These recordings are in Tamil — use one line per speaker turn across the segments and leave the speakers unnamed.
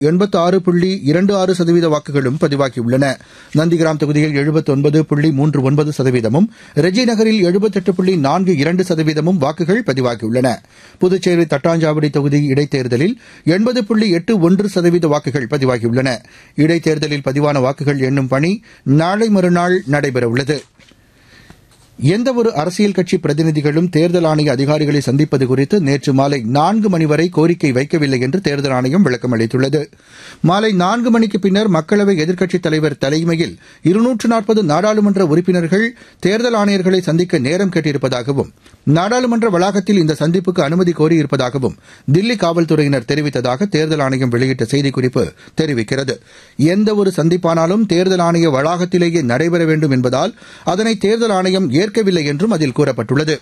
எண்பத்தி ஆறு புள்ளி இரண்டு ஆறு சதவீத வாக்குகளும் பதிவாகியுள்ளன நந்திகிராம் தொகுதியில் எழுபத்தொன்பது புள்ளி மூன்று ஒன்பது சதவீதமும் ரெஜி நகரில் எழுபத்தெட்டு புள்ளி நான்கு இரண்டு சதவீதமும் வாக்குகள் பதிவாகியுள்ளன புதுச்சேரி தட்டாஞ்சாவடி தொகுதி இடைத்தேர்தலில் எண்பது புள்ளி எட்டு ஒன்று சதவீத வாக்குகள் பதிவாகியுள்ளன இடைத்தேர்தலில் பதிவான வாக்குகள் எண்ணும் பணி நாளை மறுநாள் நடைபெறவுள்ளது எந்தவொரு அரசியல் கட்சி பிரதிநிதிகளும் தேர்தல் ஆணைய அதிகாரிகளை சந்திப்பது குறித்து நேற்று மாலை நான்கு மணி வரை கோரிக்கை வைக்கவில்லை என்று தேர்தல் ஆணையம் விளக்கம் அளித்துள்ளது மாலை நான்கு மணிக்கு பின்னர் மக்களவை எதிர்க்கட்சித் தலைவர் தலைமையில் இருநூற்று நாற்பது நாடாளுமன்ற உறுப்பினர்கள் தேர்தல் ஆணையர்களை சந்திக்க நேரம் கேட்டிருப்பதாகவும் நாடாளுமன்ற வளாகத்தில் இந்த சந்திப்புக்கு அனுமதி கோரியிருப்பதாகவும் தில்லி காவல்துறையினர் தெரிவித்ததாக தேர்தல் ஆணையம் வெளியிட்ட செய்திக்குறிப்பு தெரிவிக்கிறது எந்தவொரு சந்திப்பானாலும் தேர்தல் ஆணைய வளாகத்திலேயே நடைபெற வேண்டும் என்பதால் அதனை தேர்தல் ஆணையம் ஏற்கவில்லை என்றும் அதில் கூறப்பட்டுள்ளது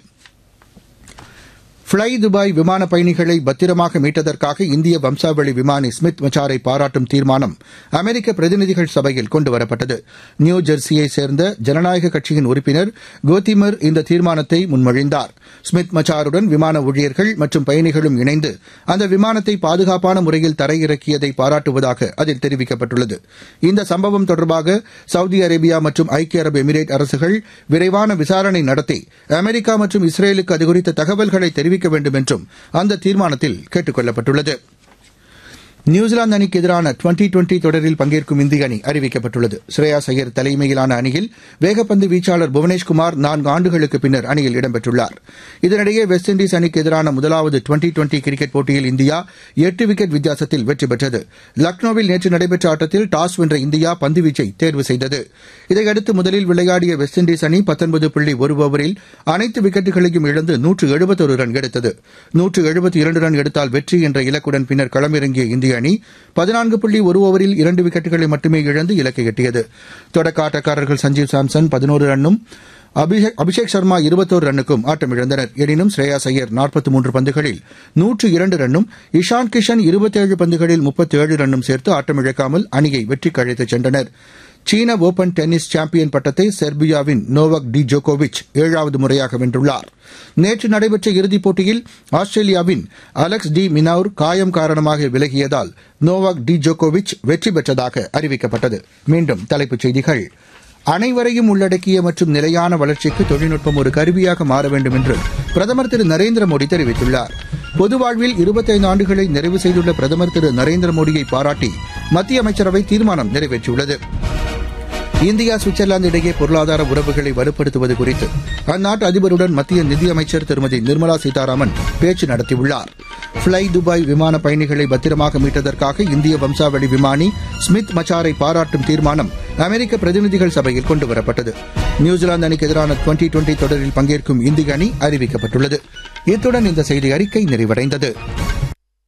ஃப்ளை துபாய் விமான பயணிகளை பத்திரமாக மீட்டதற்காக இந்திய வம்சாவளி விமானி ஸ்மித் மச்சாரை பாராட்டும் தீர்மானம் அமெரிக்க பிரதிநிதிகள் சபையில் கொண்டுவரப்பட்டது நியூ ஜெர்சியை சேர்ந்த ஜனநாயக கட்சியின் உறுப்பினர் கோத்திமர் இந்த தீர்மானத்தை முன்மொழிந்தார் ஸ்மித் மச்சாருடன் விமான ஊழியர்கள் மற்றும் பயணிகளும் இணைந்து அந்த விமானத்தை பாதுகாப்பான முறையில் தரையிறக்கியதை பாராட்டுவதாக அதில் தெரிவிக்கப்பட்டுள்ளது இந்த சம்பவம் தொடர்பாக சவுதி அரேபியா மற்றும் ஐக்கிய அரபு எமிரேட் அரசுகள் விரைவான விசாரணை நடத்தி அமெரிக்கா மற்றும் இஸ்ரேலுக்கு அது குறித்த தகவல்களை தெரிவிக்க வேண்டும் என்றும் அந்த தீர்மானத்தில் கேட்டுக் கொள்ளப்பட்டுள்ளது நியூசிலாந்து அணிக்கு எதிரான டுவெண்டி டுவெண்டி தொடரில் பங்கேற்கும் இந்திய அணி அறிவிக்கப்பட்டுள்ளது ஸ்ரேயாஸ் ஐயர் தலைமையிலான அணியில் வேகப்பந்து வீச்சாளர் புவனேஷ்குமார் நான்கு ஆண்டுகளுக்கு பின்னர் அணியில் இடம்பெற்றுள்ளார் இதனிடையே வெஸ்ட் இண்டீஸ் அணிக்கு எதிரான முதலாவது டுவெண்டி டுவெண்டி கிரிக்கெட் போட்டியில் இந்தியா எட்டு விக்கெட் வித்தியாசத்தில் வெற்றி பெற்றது லக்னோவில் நேற்று நடைபெற்ற ஆட்டத்தில் டாஸ் வென்ற இந்தியா பந்துவீச்சை தேர்வு செய்தது இதையடுத்து முதலில் விளையாடிய வெஸ்ட் இண்டீஸ் அணி பத்தொன்பது புள்ளி ஒரு ஓவரில் அனைத்து விக்கெட்டுகளையும் இழந்து நூற்று எழுபத்தொரு ரன் எடுத்தது நூற்று எழுபத்தி இரண்டு ரன் எடுத்தால் வெற்றி என்ற இலக்குடன் பின்னர் களமிறங்கிய இந்திய அணி பதினான்கு புள்ளி ஒரு ஓவரில் இரண்டு விக்கெட்டுகளை மட்டுமே இழந்து இலக்கை எட்டியது தொடக்க ஆட்டக்காரர்கள் சஞ்சீவ் சாம்சன் பதினோரு ரன்னும் அபிஷேக் சர்மா இருபத்தோரு ரன்னுக்கும் ஆட்டமிழந்தனர் எனினும் ஸ்ரேயாஸ் ஐயர் நாற்பத்தி மூன்று பந்துகளில் நூற்று இரண்டு ரன்னும் இஷான் கிஷன் இருபத்தேழு பந்துகளில் முப்பத்தேழு ரன்னும் சேர்த்து ஆட்டமிழக்காமல் அணியை வெற்றிக்கு அழைத்துச் சென்றனர் சீன ஓபன் டென்னிஸ் சாம்பியன் பட்டத்தை செர்பியாவின் நோவக் டி ஜோகோவிச் ஏழாவது முறையாக வென்றுள்ளார் நேற்று நடைபெற்ற இறுதிப் போட்டியில் ஆஸ்திரேலியாவின் அலெக்ஸ் டி மினவுர் காயம் காரணமாக விலகியதால் நோவாக் டி ஜோகோவிச் வெற்றி பெற்றதாக அறிவிக்கப்பட்டது மீண்டும் தலைப்புச் செய்திகள் அனைவரையும் உள்ளடக்கிய மற்றும் நிலையான வளர்ச்சிக்கு தொழில்நுட்பம் ஒரு கருவியாக மாற வேண்டும் என்று பிரதமர் திரு நரேந்திர மோடி தெரிவித்துள்ளார் பொது வாழ்வில் இருபத்தைந்து ஆண்டுகளை நிறைவு செய்துள்ள பிரதமர் திரு நரேந்திர மோடியை பாராட்டி மத்திய அமைச்சரவை தீர்மானம் நிறைவேற்றியுள்ளது இந்தியா சுவிட்சர்லாந்து இடையே பொருளாதார உறவுகளை வலுப்படுத்துவது குறித்து அந்நாட்டு அதிபருடன் மத்திய நிதியமைச்சர் திருமதி நிர்மலா சீதாராமன் பேச்சு நடத்தியுள்ளார் ஃப்ளை துபாய் விமான பயணிகளை பத்திரமாக மீட்டதற்காக இந்திய வம்சாவளி விமானி ஸ்மித் மச்சாரை பாராட்டும் தீர்மானம் அமெரிக்க பிரதிநிதிகள் சபையில் கொண்டுவரப்பட்டது நியூசிலாந்து அணிக்கு எதிரான டுவெண்டி டுவெண்டி தொடரில் பங்கேற்கும் இந்திய அணி அறிவிக்கப்பட்டுள்ளது இத்துடன் இந்த செய்தி அறிக்கை நிறைவடைந்தது